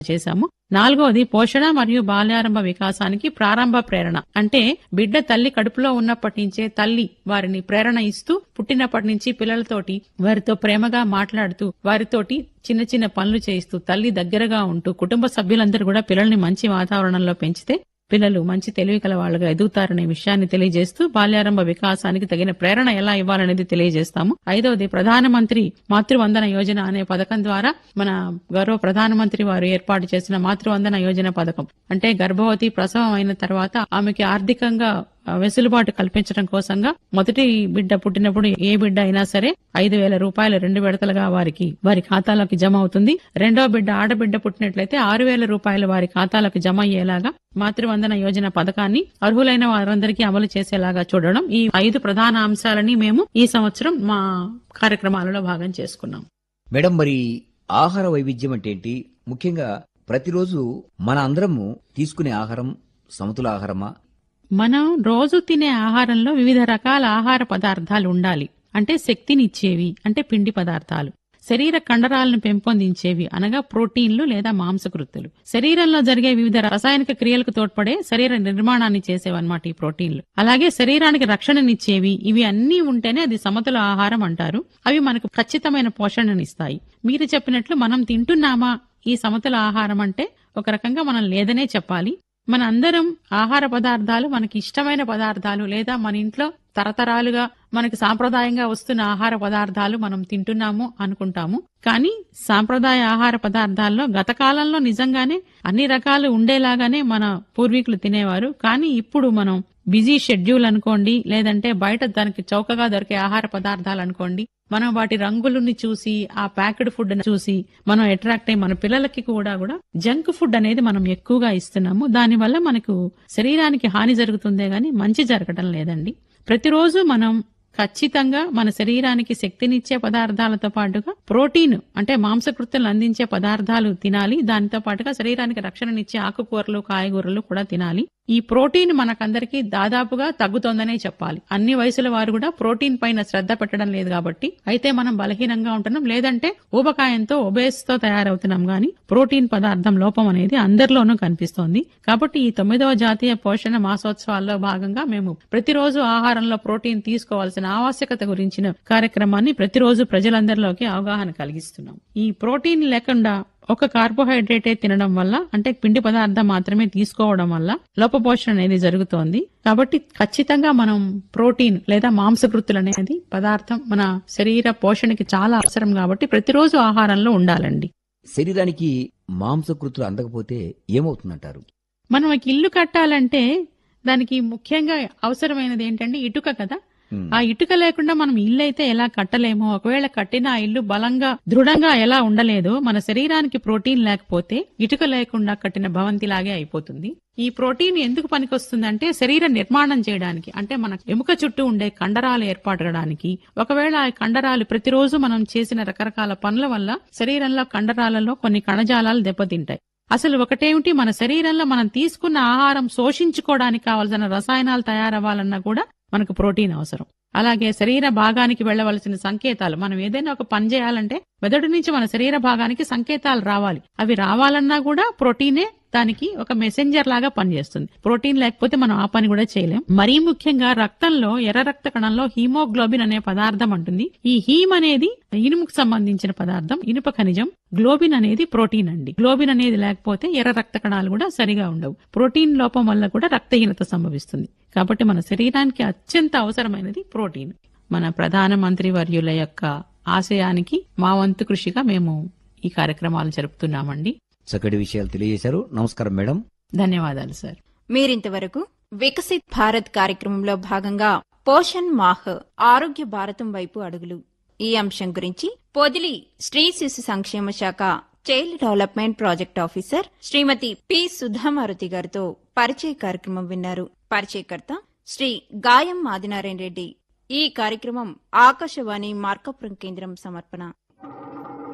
చేశాము నాలుగవది పోషణ మరియు బాల్యారంభ వికాసానికి ప్రారంభ ప్రేరణ అంటే బిడ్డ తల్లి కడుపులో ఉన్నప్పటి నుంచే తల్లి వారిని ప్రేరణ ఇస్తూ పుట్టినప్పటి నుంచి పిల్లలతోటి వారితో ప్రేమగా మాట్లాడుతూ వారితోటి చిన్న చిన్న పనులు చేయిస్తూ తల్లి దగ్గరగా ఉంటూ కుటుంబ సభ్యులందరూ కూడా పిల్లల్ని మంచి వాతావరణంలో పెంచితే పిల్లలు మంచి తెలివి కల వాళ్ళుగా ఎదుగుతారనే విషయాన్ని తెలియజేస్తూ బాల్యారంభ వికాసానికి తగిన ప్రేరణ ఎలా ఇవ్వాలనేది తెలియజేస్తాము ఐదవది ప్రధానమంత్రి మాతృవందన యోజన అనే పథకం ద్వారా మన గౌరవ ప్రధానమంత్రి వారు ఏర్పాటు చేసిన మాతృవందన యోజన పథకం అంటే గర్భవతి ప్రసవం అయిన తర్వాత ఆమెకి ఆర్థికంగా ఆ, వెసులుబాటు కల్పించడం కోసంగా మొదటి బిడ్డ పుట్టినప్పుడు ఏ బిడ్డ అయినా సరే ఐదు వేల రూపాయలు రెండు విడతలుగా వారికి వారి ఖాతాలోకి జమ అవుతుంది రెండో బిడ్డ ఆడబిడ్డ పుట్టినట్లయితే ఆరు వేల రూపాయలు వారి ఖాతాలకు జమ అయ్యేలాగా మాతృవందన యోజన పథకాన్ని అర్హులైన వారందరికీ అమలు చేసేలాగా చూడడం ఈ ఐదు ప్రధాన అంశాలని మేము ఈ సంవత్సరం మా కార్యక్రమాలలో భాగం చేసుకున్నాం మేడం మరి ఆహార వైవిధ్యం అంటే ఏంటి ముఖ్యంగా ప్రతిరోజు మన అందరము తీసుకునే ఆహారం సమతుల ఆహారమా మనం రోజు తినే ఆహారంలో వివిధ రకాల ఆహార పదార్థాలు ఉండాలి అంటే శక్తినిచ్చేవి అంటే పిండి పదార్థాలు శరీర కండరాలను పెంపొందించేవి అనగా ప్రోటీన్లు లేదా మాంసకృత్తులు శరీరంలో జరిగే వివిధ రసాయనిక క్రియలకు తోడ్పడే శరీర నిర్మాణాన్ని చేసేవన్నమాట ఈ ప్రోటీన్లు అలాగే శరీరానికి రక్షణనిచ్చేవి ఇవి అన్నీ ఉంటేనే అది సమతుల ఆహారం అంటారు అవి మనకు ఖచ్చితమైన పోషణనిస్తాయి మీరు చెప్పినట్లు మనం తింటున్నామా ఈ సమతుల ఆహారం అంటే ఒక రకంగా మనం లేదనే చెప్పాలి మన అందరం ఆహార పదార్థాలు మనకి ఇష్టమైన పదార్థాలు లేదా మన ఇంట్లో తరతరాలుగా మనకి సాంప్రదాయంగా వస్తున్న ఆహార పదార్థాలు మనం తింటున్నాము అనుకుంటాము కానీ సాంప్రదాయ ఆహార పదార్థాల్లో గత కాలంలో నిజంగానే అన్ని రకాలు ఉండేలాగానే మన పూర్వీకులు తినేవారు కానీ ఇప్పుడు మనం బిజీ షెడ్యూల్ అనుకోండి లేదంటే బయట దానికి చౌకగా దొరికే ఆహార పదార్థాలు అనుకోండి మనం వాటి రంగులని చూసి ఆ ప్యాక్డ్ ఫుడ్ చూసి మనం అట్రాక్ట్ అయ్యి మన పిల్లలకి కూడా కూడా జంక్ ఫుడ్ అనేది మనం ఎక్కువగా ఇస్తున్నాము దానివల్ల మనకు శరీరానికి హాని జరుగుతుందే గాని మంచి జరగడం లేదండి ప్రతిరోజు మనం ఖచ్చితంగా మన శరీరానికి శక్తినిచ్చే పదార్థాలతో పాటుగా ప్రోటీన్ అంటే మాంసకృత్తులను అందించే పదార్థాలు తినాలి దానితో పాటుగా శరీరానికి రక్షణనిచ్చే ఆకుకూరలు కాయగూరలు కూడా తినాలి ఈ ప్రోటీన్ మనకందరికీ దాదాపుగా తగ్గుతోందనే చెప్పాలి అన్ని వయసుల వారు కూడా ప్రోటీన్ పైన శ్రద్ధ పెట్టడం లేదు కాబట్టి అయితే మనం బలహీనంగా ఉంటున్నాం లేదంటే ఊబకాయంతో ఒబేస్ తో తయారవుతున్నాం గాని ప్రోటీన్ పదార్థం లోపం అనేది అందరిలోనూ కనిపిస్తోంది కాబట్టి ఈ తొమ్మిదవ జాతీయ పోషణ మాసోత్సవాల్లో భాగంగా మేము ప్రతిరోజు ఆహారంలో ప్రోటీన్ తీసుకోవాల్సిన ఆవశ్యకత గురించిన కార్యక్రమాన్ని ప్రతిరోజు ప్రజలందరిలోకి అవగాహన కలిగిస్తున్నాం ఈ ప్రోటీన్ లేకుండా ఒక కార్బోహైడ్రేటే తినడం వల్ల అంటే పిండి పదార్థం మాత్రమే తీసుకోవడం వల్ల లోపపోషణ అనేది జరుగుతోంది కాబట్టి ఖచ్చితంగా మనం ప్రోటీన్ లేదా మాంసకృతులు అనేది పదార్థం మన శరీర పోషణకి చాలా అవసరం కాబట్టి ప్రతిరోజు ఆహారంలో ఉండాలండి శరీరానికి మాంసకృతులు అందకపోతే ఏమవుతుందంటారు మనం ఒక ఇల్లు కట్టాలంటే దానికి ముఖ్యంగా అవసరమైనది ఏంటంటే ఇటుక కదా ఉమ్, ఆ ఇటుక లేకుండా మనం ఇల్లు అయితే ఎలా కట్టలేమో ఒకవేళ కట్టిన ఆ ఇల్లు బలంగా దృఢంగా ఎలా ఉండలేదో మన శరీరానికి ప్రోటీన్ లేకపోతే ఇటుక లేకుండా కట్టిన భవంతి లాగే అయిపోతుంది ఈ ప్రోటీన్ ఎందుకు పనికొస్తుందంటే శరీర నిర్మాణం చేయడానికి అంటే మన ఎముక చుట్టూ ఉండే కండరాలు ఏర్పడడానికి ఒకవేళ ఆ కండరాలు ప్రతిరోజు మనం చేసిన రకరకాల పనుల వల్ల శరీరంలో కండరాలలో కొన్ని కణజాలాలు దెబ్బతింటాయి అసలు ఒకటేమిటి మన శరీరంలో మనం తీసుకున్న ఆహారం శోషించుకోవడానికి కావాల్సిన రసాయనాలు తయారవ్వాలన్నా కూడా మనకు ప్రోటీన్ అవసరం అలాగే శరీర భాగానికి వెళ్ళవలసిన సంకేతాలు మనం ఏదైనా ఒక పని చేయాలంటే మెదడు నుంచి మన శరీర భాగానికి సంకేతాలు రావాలి అవి రావాలన్నా కూడా ప్రోటీనే దానికి ఒక మెసెంజర్ లాగా పనిచేస్తుంది ప్రోటీన్ లేకపోతే మనం ఆ పని కూడా చేయలేం మరీ ముఖ్యంగా రక్తంలో ఎర్ర రక్త కణంలో హీమోగ్లోబిన్ అనే పదార్థం ఉంటుంది ఈ హీమ్ అనేది ఇనుముకు సంబంధించిన పదార్థం ఇనుప ఖనిజం గ్లోబిన్ అనేది ప్రోటీన్ అండి గ్లోబిన్ అనేది లేకపోతే ఎర్ర రక్త కణాలు కూడా సరిగా ఉండవు ప్రోటీన్ లోపం వల్ల కూడా రక్తహీనత సంభవిస్తుంది కాబట్టి మన శరీరానికి అత్యంత అవసరమైనది ప్రోటీన్ మన ప్రధాన మంత్రి వర్యుల యొక్క ఆశయానికి మా వంతు కృషిగా మేము ఈ కార్యక్రమాలు జరుపుతున్నామండి చక్కటి విషయాలు తెలియజేశారు నమస్కారం మేడం ధన్యవాదాలు సార్ మీరింతవరకు వికసిత్ భారత్ కార్యక్రమంలో భాగంగా పోషణ్ మాహ్ ఆరోగ్య భారతం వైపు అడుగులు ఈ అంశం గురించి పొదిలి స్త్రీ శిశు సంక్షేమ శాఖ child development project officer Shrimati P Sudhamaruthi గారితో పరిచయ కార్యక్రమం విన్నారు పరిచయకర్త శ్రీ గాయం ఆదినారాయణ రెడ్డి ఈ కార్యక్రమం ఆకాశవాణి మార్కాపురం కేంద్రం సమర్పణ